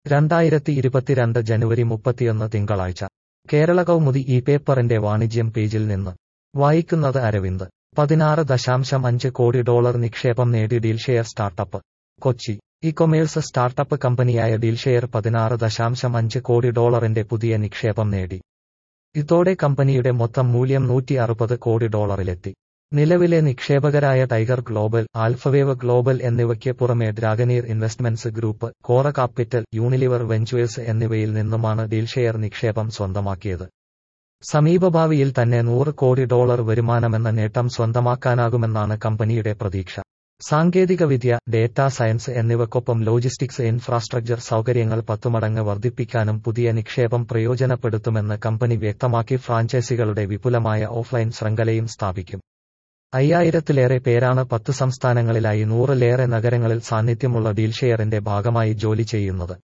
രണ്ടായിരത്തി ഇരുപത്തിരണ്ട് ജനുവരി മുപ്പത്തിയൊന്ന് തിങ്കളാഴ്ച കേരള കൗമുദി ഈ പേപ്പറിന്റെ വാണിജ്യം പേജിൽ നിന്ന് വായിക്കുന്നത് അരവിന്ദ് പതിനാറ് ദശാംശം അഞ്ച് കോടി ഡോളർ നിക്ഷേപം നേടി DealShare startup Kochi e commerce startup കമ്പനിയായ ഡീൽഷെയർ പതിനാറ് ദശാംശം അഞ്ച് കോടി ഡോളറിന്റെ പുതിയ നിക്ഷേപം നേടി ഇതോടെ കമ്പനിയുടെ മൊത്തം മൂല്യം നൂറ്റി അറുപത് കോടി ഡോളറിലെത്തി നിലവിലെ നിക്ഷേപകരായ ടൈഗർ ഗ്ലോബൽ ആൽഫവേവ് ഗ്ലോബൽ എന്നിവയ്ക്ക് പുറമെ Dragoneer Investments Group Kora Capital Unilever Ventures എന്നിവയിൽ നിന്നുമാണ് ഡീൽഷെയർ നിക്ഷേപം സ്വന്തമാക്കിയത് സമീപഭാവിയിൽ തന്നെ നൂറ് കോടി ഡോളർ വരുമാനമെന്ന നേട്ടം സ്വന്തമാക്കാനാകുമെന്നാണ് കമ്പനിയുടെ പ്രതീക്ഷ സാങ്കേതികവിദ്യ ഡേറ്റാ സയൻസ് എന്നിവയ്ക്കൊപ്പം ലോജിസ്റ്റിക്സ് ഇൻഫ്രാസ്ട്രക്ചർ സൗകര്യങ്ങൾ പത്തുമടങ്ങ് വർദ്ധിപ്പിക്കാനും പുതിയ നിക്ഷേപം പ്രയോജനപ്പെടുത്തുമെന്ന് കമ്പനി വ്യക്തമാക്കി ഫ്രാഞ്ചൈസികളുടെ വിപുലമായ ഓഫ്ലൈൻ ശൃംഖലയും സ്ഥാപിക്കും അയ്യായിരത്തിലേറെ പേരാണ് പത്ത് സംസ്ഥാനങ്ങളിലായി നൂറിലേറെ നഗരങ്ങളിൽ സാന്നിധ്യമുള്ള ഡീൽഷെയറിന്റെ ഭാഗമായി ജോലി ചെയ്യുന്നത്